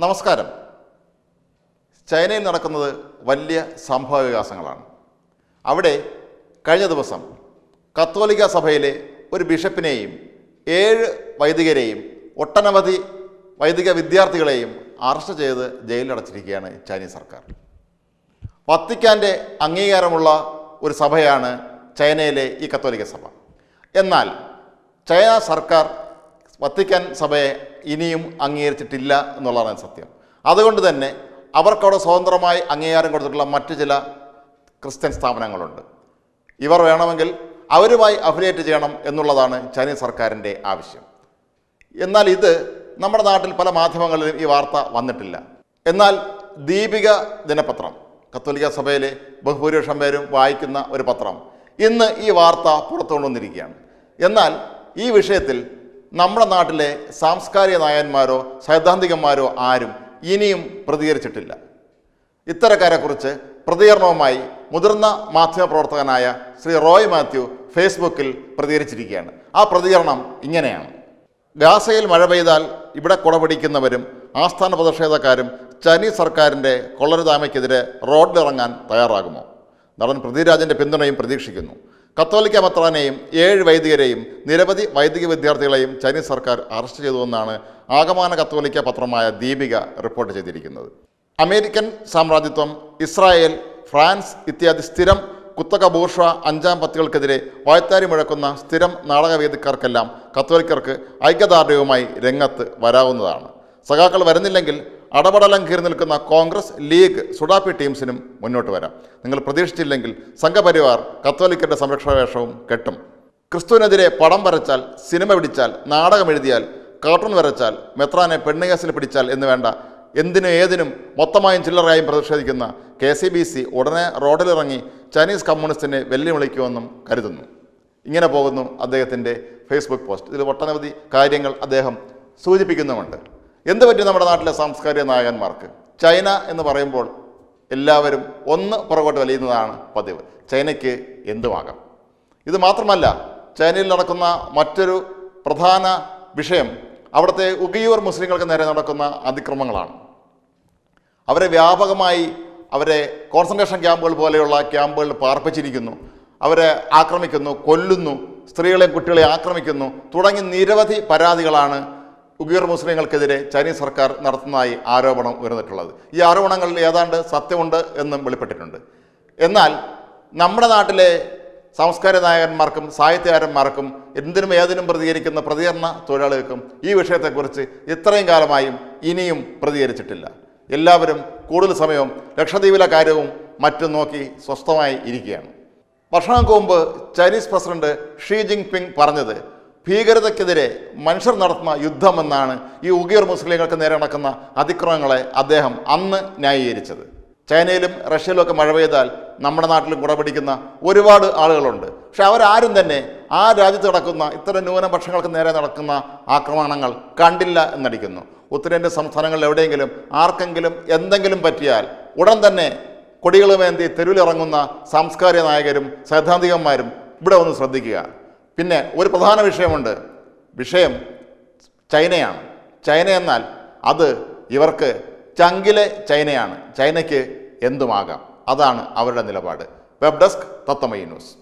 നമസ്കാരം ചൈനയിൽ നടക്കുന്നത് വലിയ സംഭവ വികാസങ്ങളാണ് അവിടെ കഴിഞ്ഞ ദിവസം കത്തോലിക്ക സഭയിലെ ഒരു ബിഷപ്പിനെയും ഏഴ് വൈദികരെയും ഒട്ടനവധി വൈദിക വിദ്യാർത്ഥികളെയും അറസ്റ്റ് ചെയ്ത് ജയിലിലടച്ചിരിക്കുകയാണ് ചൈനീസ് സർക്കാർ വത്തിക്കാൻ്റെ അംഗീകാരമുള്ള ഒരു സഭയാണ് ചൈനയിലെ ഈ കത്തോലിക്ക സഭ എന്നാൽ ചൈന സർക്കാർ വത്തിക്കാൻ സഭയെ ഇനിയും അംഗീകരിച്ചിട്ടില്ല എന്നുള്ളതാണ് സത്യം അതുകൊണ്ട് തന്നെ അവർക്കവിടെ സ്വതന്ത്രമായി അംഗീകാരം കൊടുത്തിട്ടുള്ള മറ്റു ചില ക്രിസ്ത്യൻ സ്ഥാപനങ്ങളുണ്ട് ഇവർ വേണമെങ്കിൽ അവരുമായി അഫിലിയേറ്റ് ചെയ്യണം എന്നുള്ളതാണ് ചൈനീസ് സർക്കാരിൻ്റെ ആവശ്യം എന്നാൽ ഇത് നമ്മുടെ നാട്ടിൽ പല മാധ്യമങ്ങളിലും ഈ വാർത്ത വന്നിട്ടില്ല എന്നാൽ ദീപിക ദിനപത്രം കത്തോലിക്ക സഭയിലെ ബഹുഭൂരിപക്ഷം പേരും വായിക്കുന്ന ഒരു പത്രം ഇന്ന് ഈ വാർത്ത പുറത്തു കൊണ്ടുവന്നിരിക്കുകയാണ് എന്നാൽ ഈ വിഷയത്തിൽ നമ്മുടെ നാട്ടിലെ സാംസ്കാരിക നായന്മാരോ സൈദ്ധാന്തികന്മാരോ ആരും ഇനിയും പ്രതികരിച്ചിട്ടില്ല ഇത്തരക്കാരെക്കുറിച്ച് പ്രതികരണവുമായി മുതിർന്ന മാധ്യമപ്രവർത്തകനായ ശ്രീ റോയ് മാത്യു ഫേസ്ബുക്കിൽ പ്രതികരിച്ചിരിക്കുകയാണ് ആ പ്രതികരണം ഇങ്ങനെയാണ് ഗാസയിൽ മഴ പെയ്താൽ ഇവിടെ കുടപിടിക്കുന്നവരും ആസ്ഥാന പ്രതിഷേധക്കാരും ചൈനീസ് സർക്കാരിൻ്റെ കൊള്ളരുതാമയ്ക്കെതിരെ റോഡിലിറങ്ങാൻ തയ്യാറാകുമോ നടൻ പൃഥ്വിരാജിൻ്റെ പിന്തുണയും പ്രതീക്ഷിക്കുന്നു കത്തോലിക്ക മെത്രാനെയും ഏഴ് വൈദികരെയും നിരവധി വൈദിക വിദ്യാർത്ഥികളെയും ചൈനീസ് സർക്കാർ അറസ്റ്റ് ചെയ്തുവെന്നാണ് ആഗമാന കത്തോലിക്ക പത്രമായ ദീപിക റിപ്പോർട്ട് ചെയ്തിരിക്കുന്നത് അമേരിക്കൻ സാമ്രാജ്യത്വം ഇസ്രായേൽ ഫ്രാൻസ് ഇത്യാദി സ്ഥിരം കുത്തക ബൂർഷ അഞ്ചാം പത്തികൾക്കെതിരെ വായ്ത്താരി മുഴക്കുന്ന സ്ഥിരം നാടകവേദിക്കാർക്കെല്ലാം കത്തോലിക്കർക്ക് ഐക്യദാർഢ്യവുമായി രംഗത്ത് വരാവുന്നതാണ് സഖാക്കൾ വരുന്നില്ലെങ്കിൽ അടപടലം കീറി നിൽക്കുന്ന കോൺഗ്രസ് ലീഗ് സുഡാപ്പി ടീംസിനും മുന്നോട്ട് വരാം നിങ്ങൾ പ്രതീക്ഷിച്ചില്ലെങ്കിൽ സംഘപരിവാർ കത്തോലിക്കരുടെ സംരക്ഷണ വേഷവും കെട്ടും ക്രിസ്തുവിനെതിരെ പടം വരച്ചാൽ സിനിമ പിടിച്ചാൽ നാടകം എഴുതിയാൽ കാർട്ടൂൺ വരച്ചാൽ മെത്രാനെ പെണ്ണുകേസിൽ പിടിച്ചാൽ എന്ന് വേണ്ട എന്തിനും ഏതിനും മൊത്തമായും ചില്ലറയായും പ്രതിഷേധിക്കുന്ന കെ സി ബി സി ഉടനെ റോഡിലിറങ്ങി ചൈനീസ് കമ്മ്യൂണിസ്റ്റിനെ വെല്ലുവിളിക്കുമെന്നും കരുതുന്നു ഇങ്ങനെ പോകുന്നു അദ്ദേഹത്തിൻ്റെ ഫേസ്ബുക്ക് പോസ്റ്റ് ഇതിൽ ഒട്ടനവധി കാര്യങ്ങൾ അദ്ദേഹം സൂചിപ്പിക്കുന്നുമുണ്ട് എന്ത് പറ്റി നമ്മുടെ നാട്ടിലെ സാംസ്കാരിക നായകന്മാർക്ക് ചൈന എന്ന് പറയുമ്പോൾ എല്ലാവരും ഒന്ന് പുറകോട്ട് വലിയുന്നതാണ് പതിവ് ചൈനയ്ക്ക് എന്തുമാകാം ഇത് മാത്രമല്ല ചൈനയിൽ നടക്കുന്ന മറ്റൊരു പ്രധാന വിഷയം അവിടുത്തെ ഉഗിയൂർ മുസ്ലിങ്ങൾക്ക് നേരെ നടക്കുന്ന അതിക്രമങ്ങളാണ് അവരെ വ്യാപകമായി അവരെ കോൺസെൻട്രേഷൻ ക്യാമ്പുകൾ പോലെയുള്ള ക്യാമ്പുകളിൽ പാർപ്പിച്ചിരിക്കുന്നു അവരെ ആക്രമിക്കുന്നു കൊല്ലുന്നു സ്ത്രീകളെയും കുട്ടികളെയും ആക്രമിക്കുന്നു തുടങ്ങി നിരവധി പരാതികളാണ് ഉഗീർ മുസ്ലിങ്ങൾക്കെതിരെ ചൈനീസ് സർക്കാർ നടത്തുന്നതായി ആരോപണം ഉയർന്നിട്ടുള്ളത് ഈ ആരോപണങ്ങളിൽ ഏതാണ്ട് സത്യമുണ്ട് എന്നും വെളിപ്പെട്ടിട്ടുണ്ട് എന്നാൽ നമ്മുടെ നാട്ടിലെ സാംസ്കാരിക നായകന്മാർക്കും സാഹിത്യകാരന്മാർക്കും എന്തിനും ഏതിനും പ്രതികരിക്കുന്ന പ്രതികരണ തൊഴിലാളികൾക്കും ഈ വിഷയത്തെക്കുറിച്ച് ഇത്രയും കാലമായും ഇനിയും പ്രതികരിച്ചിട്ടില്ല എല്ലാവരും കൂടുതൽ സമയവും ലക്ഷദ്വീപിലെ കാര്യവും മറ്റും നോക്കി സ്വസ്ഥമായി ഇരിക്കുകയാണ് വർഷങ്ങൾക്ക് മുമ്പ് Chinese president Xi Jinping പറഞ്ഞത് ഭീകരതയ്ക്കെതിരെ മനുഷ്യർ നടത്തുന്ന യുദ്ധമെന്നാണ് ഈ ഉഗീർ മുസ്ലിങ്ങൾക്ക് നേരെ നടക്കുന്ന അതിക്രമങ്ങളെ അദ്ദേഹം അന്ന് ന്യായീകരിച്ചത് ചൈനയിലും റഷ്യയിലും ഒക്കെ മഴ പെയ്താൽ നമ്മുടെ നാട്ടിലും കുടപിടിക്കുന്ന ഒരുപാട് ആളുകളുണ്ട് പക്ഷെ അവരാരും തന്നെ ആ രാജ്യത്ത് നടക്കുന്ന ഇത്തരം ന്യൂനപക്ഷങ്ങൾക്ക് നേരെ നടക്കുന്ന ആക്രമണങ്ങൾ കണ്ടില്ല എന്നടിക്കുന്നു ഉത്തരേന്ത്യൻ സംസ്ഥാനങ്ങളിൽ എവിടെയെങ്കിലും ആർക്കെങ്കിലും എന്തെങ്കിലും പറ്റിയാൽ ഉടൻ തന്നെ കൊടികളുമേന്തി തെരുവിലിറങ്ങുന്ന സാംസ്കാരിക നായകരും സൈദ്ധാന്തികന്മാരും ഇവിടെ ഒന്ന് ശ്രദ്ധിക്കുക പിന്നെ ഒരു പ്രധാന വിഷയമുണ്ട് വിഷയം ചൈനയാണ് ചൈന എന്നാൽ അത് ഇവർക്ക് ചങ്കിലെ ചൈനയാണ് ചൈനയ്ക്ക് എന്തുമാകാം അതാണ് അവരുടെ നിലപാട് വെബ് ഡെസ്ക് തത്തമയി ന്യൂസ്